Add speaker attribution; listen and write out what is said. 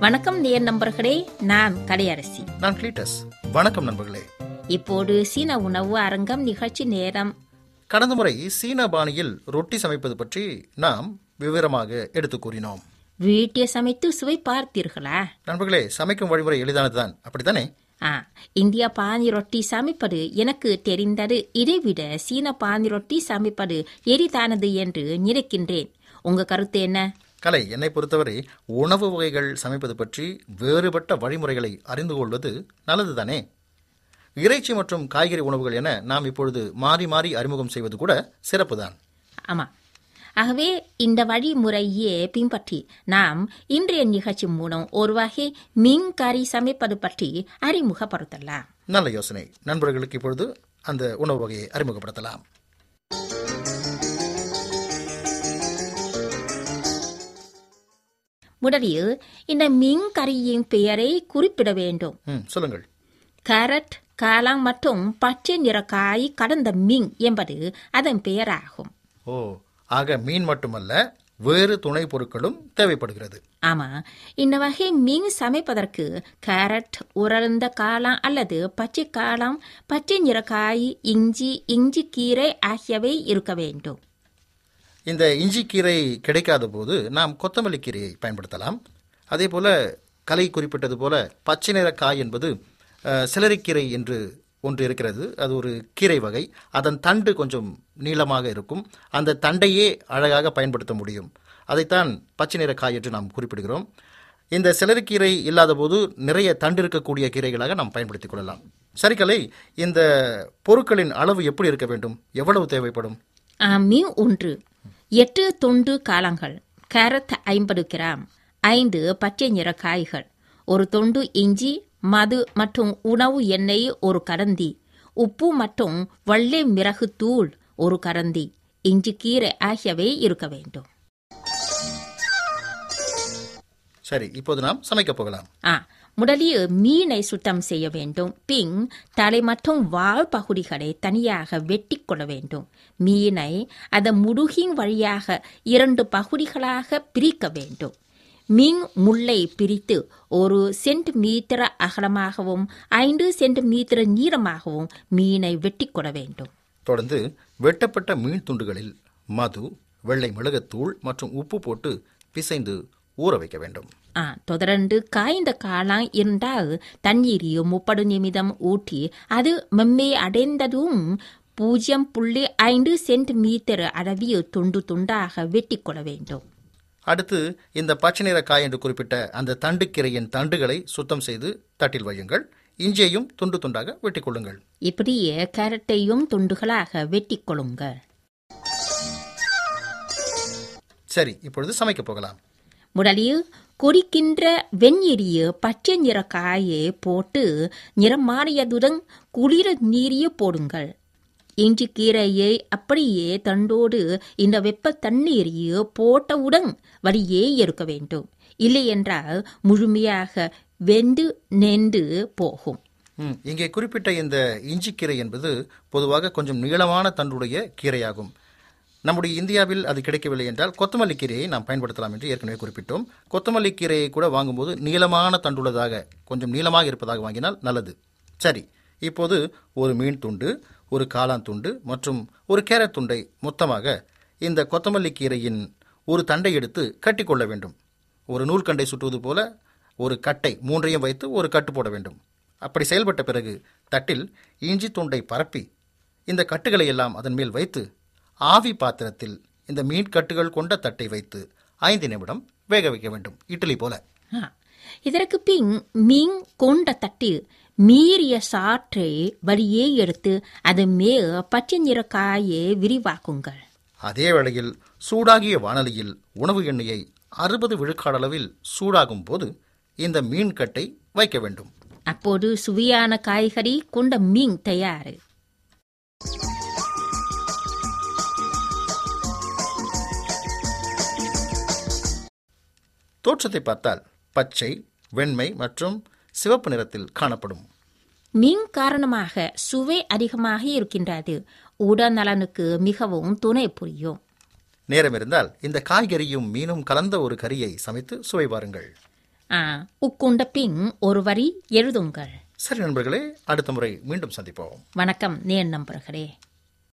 Speaker 1: வணக்கம் நேர் நண்பர்களே நான் கடையரசி
Speaker 2: நான் கிளீட்டஸ் வணக்கம் நண்பர்களே
Speaker 1: இப்போது சீன உணவு அரங்கம் நிகழ்ச்சி நேரம்
Speaker 2: கடந்த முறை சீன பாணியில் ரொட்டி சமைப்பது பற்றி நாம் விவரமாக எடுத்து கூறினோம்
Speaker 1: வீட்டில் சமைத்து சுவை பார்த்தீர்களா
Speaker 2: நண்பர்களே சமைக்கும் வழிமுறை எளிதானதுதான் அப்படித்தானே
Speaker 1: ஆ இந்தியா பானி ரொட்டி சமைப்பது எனக்கு தெரிந்தது இதைவிட சீன பானி ரொட்டி சமைப்பது எளிதானது என்று நினைக்கின்றேன் உங்க கருத்து என்ன
Speaker 2: கலை என்னை பொறுத்தவரை உணவு வகைகள் சமைப்பது பற்றி வேறுபட்ட வழிமுறைகளை அறிந்து கொள்வது நல்லதுதானே இறைச்சி மற்றும் காய்கறி உணவுகள் என நாம் இப்பொழுது மாறி மாறி அறிமுகம் செய்வது கூட சிறப்புதான்
Speaker 1: ஆமா ஆகவே இந்த வழிமுறையே பின்பற்றி நாம் இன்றைய நிகழ்ச்சி மூலம் ஒரு வகை மீன் கறி சமைப்பது பற்றி அறிமுகப்படுத்தலாம்
Speaker 2: நல்ல யோசனை நண்பர்களுக்கு இப்பொழுது அந்த உணவு வகையை அறிமுகப்படுத்தலாம்
Speaker 1: முதலில் இந்த மீன் கறியின் பெயரை குறிப்பிட வேண்டும்
Speaker 2: ம் சொல்லுங்கள்
Speaker 1: கேரட் காளான் மற்றும் பச்சை நிற காய் கடந்த மீன் என்பது அதன் பெயராகும்
Speaker 2: ஓ ஆக மீன் மட்டுமல்ல வேறு துணை பொருட்களும் தேவைப்படுகிறது
Speaker 1: ஆமா இந்த வகை மீன் சமைப்பதற்கு கேரட் உலர்ந்த காளான் அல்லது பச்சை காளான் பச்சை நிற காய் இஞ்சி இஞ்சி கீரை ஆகியவை இருக்க வேண்டும்
Speaker 2: இந்த இஞ்சி கீரை கிடைக்காத போது நாம் கொத்தமல்லி கீரையை பயன்படுத்தலாம் அதே போல கலை குறிப்பிட்டது போல பச்சை நிற காய் என்பது அஹ், சிலரிக்கீரை என்று ஒன்று இருக்கிறது அது ஒரு கீரை வகை அதன் தண்டு கொஞ்சம் நீளமாக இருக்கும் அந்த தண்டையே அழகாக பயன்படுத்த முடியும் அதைத்தான் பச்சை நிற காய் என்று நாம் குறிப்பிடுகிறோம் இந்த சிலரிக்கீரை இல்லாத போது நிறைய தண்டு இருக்கக்கூடிய கீரைகளாக நாம் பயன்படுத்திக் கொள்ளலாம் சரி கலை இந்த பொருட்களின் அளவு எப்படி இருக்க வேண்டும் எவ்வளவு தேவைப்படும்
Speaker 1: ஆ, மீன் ஒன்று எட்டு துண்டு காளான்கள் கேரட் ஐம்பது கிராம் ஐந்து பச்சை நிற காய்கள் ஒரு துண்டு இஞ்சி மது மற்றும் உணவு எண்ணெய் ஒரு கரண்டி உப்பு மற்றும் வெள்ளை மிளகு தூள் ஒரு கரண்டி இஞ்சி கீரை ஆகியவை இருக்க வேண்டும்
Speaker 2: சரி இப்போது நாம் சமைக்கப் போகலாம்
Speaker 1: ஆ முதலில் மீனை சுத்தம் செய்ய வேண்டும் பின் தலை மற்றும் வால் பகுதிகளை தனியாக வெட்டி கொள்ள வேண்டும் மீனை அதன் முடுகின் வழியாக இரண்டு பகுதிகளாக பிரிக்க வேண்டும் மீன் முள்ளை பிரித்து ஒரு சென்டிமீட்டர் அகலமாகவும் ஐந்து சென்டிமீட்டர் நீளமாகவும் மீனை வெட்டி கொள்ள வேண்டும்
Speaker 2: தொடர்ந்து வெட்டப்பட்ட மீன் துண்டுகளில் மது வெள்ளை மிளகுத்தூள் மற்றும் உப்பு போட்டு பிசைந்து ஊற வைக்க வேண்டும்
Speaker 1: ஆ தொடர்ந்து காய்ந்த காளான் இருந்தால் தண்ணீரையும் முப்பது நிமிடம் ஊற்றி அது மெம்மை அடைந்ததும் பூஜ்ஜியம் புள்ளி ஐந்து சென்டிமீட்டர் அளவில் துண்டு துண்டாக வெட்டி கொள்ள வேண்டும்
Speaker 2: அடுத்து இந்த பச்சை நிற காய் என்று குறிப்பிட்ட அந்த தண்டுக்கீரையின் தண்டுகளை சுத்தம் செய்து தட்டில் வையுங்கள் இஞ்சியையும் துண்டு துண்டாக வெட்டிக் கொள்ளுங்கள்
Speaker 1: இப்படியே கேரட்டையும் துண்டுகளாக வெட்டி கொள்ளுங்கள்
Speaker 2: சரி இப்பொழுது சமைக்கப் போகலாம்
Speaker 1: முதலில் கொதிக்கின்ற வெந்நீரிய பச்சை நிற காயை போட்டு நிறம் மாறியதுடன் குளிர நீரிய போடுங்கள் இஞ்சி கீரையை அப்படியே தண்டோடு இந்த வெப்ப தண்ணீரையே போட்டவுடன் வழியே இருக்க வேண்டும் இல்லையென்றால் முழுமையாக வெந்து நெண்டு போகும்
Speaker 2: ம், இங்கே குறிப்பிட்ட இந்த இஞ்சி கீரை என்பது பொதுவாக கொஞ்சம் நீளமான தண்டுடைய கீரையாகும் நம்முடைய இந்தியாவில் அது கிடைக்கவில்லை என்றால் கொத்தமல்லி கீரையை நாம் பயன்படுத்தலாம் என்று ஏற்கனவே குறிப்பிட்டோம் கொத்தமல்லி கீரையை கூட வாங்கும்போது நீளமான தண்டுள்ளதாக கொஞ்சம் நீளமாக இருப்பதாக வாங்கினால் நல்லது சரி இப்போது ஒரு மீன் துண்டு ஒரு காளான் துண்டு மற்றும் ஒரு கேரட் துண்டை மொத்தமாக இந்த கொத்தமல்லி கீரையின் ஒரு தண்டை எடுத்து கட்டிக்கொள்ள வேண்டும் ஒரு நூல்கண்டை சுட்டுவது போல ஒரு கட்டை மூன்றையும் வைத்து ஒரு கட்டு போட வேண்டும் அப்படி செயல்பட்ட பிறகு தட்டில் இஞ்சி துண்டை பரப்பி இந்த கட்டுகளை எல்லாம் அதன் மேல் வைத்து ஆவி பாத்திரத்தில் இந்த மீன் கட்டுகள் கொண்ட தட்டை வைத்து ஐந்து நிமிடம் வேக வைக்க வேண்டும் இட்லி போல
Speaker 1: ஆ, இதற்கு பின் மீன் கொண்ட தட்டில் மீறிய சாற்றை வழியே எடுத்து அதன் மேல் பச்சை நிற காயை விரிவாக்குங்கள்
Speaker 2: அதே வேளையில் சூடாகிய வாணலியில் உணவு எண்ணெயை அறுபது விழுக்காடு அளவில் சூடாகும் போது இந்த மீன் கட்டை வைக்க வேண்டும்
Speaker 1: அப்போது சுவையான காய்கறி கொண்ட மீன் தயார்
Speaker 2: தோற்றத்தை பார்த்தால் பச்சை வெண்மை மற்றும் சிவப்பு நிறத்தில் காணப்படும்
Speaker 1: மீன் காரணமாக சுவை அதிகமாக இருக்கின்றது உடல் நலனுக்கு மிகவும் துணை புரியும்
Speaker 2: நேரம் இருந்தால் இந்த காய்கறியும் மீனும் கலந்த ஒரு கறியை சமைத்து சுவை பாருங்கள்
Speaker 1: ஆ, உட்கொண்ட பின் ஒரு வரி எழுதுங்கள்
Speaker 2: சரி நண்பர்களே அடுத்த முறை மீண்டும் சந்திப்போம்
Speaker 1: வணக்கம் நேர் நண்பர்களே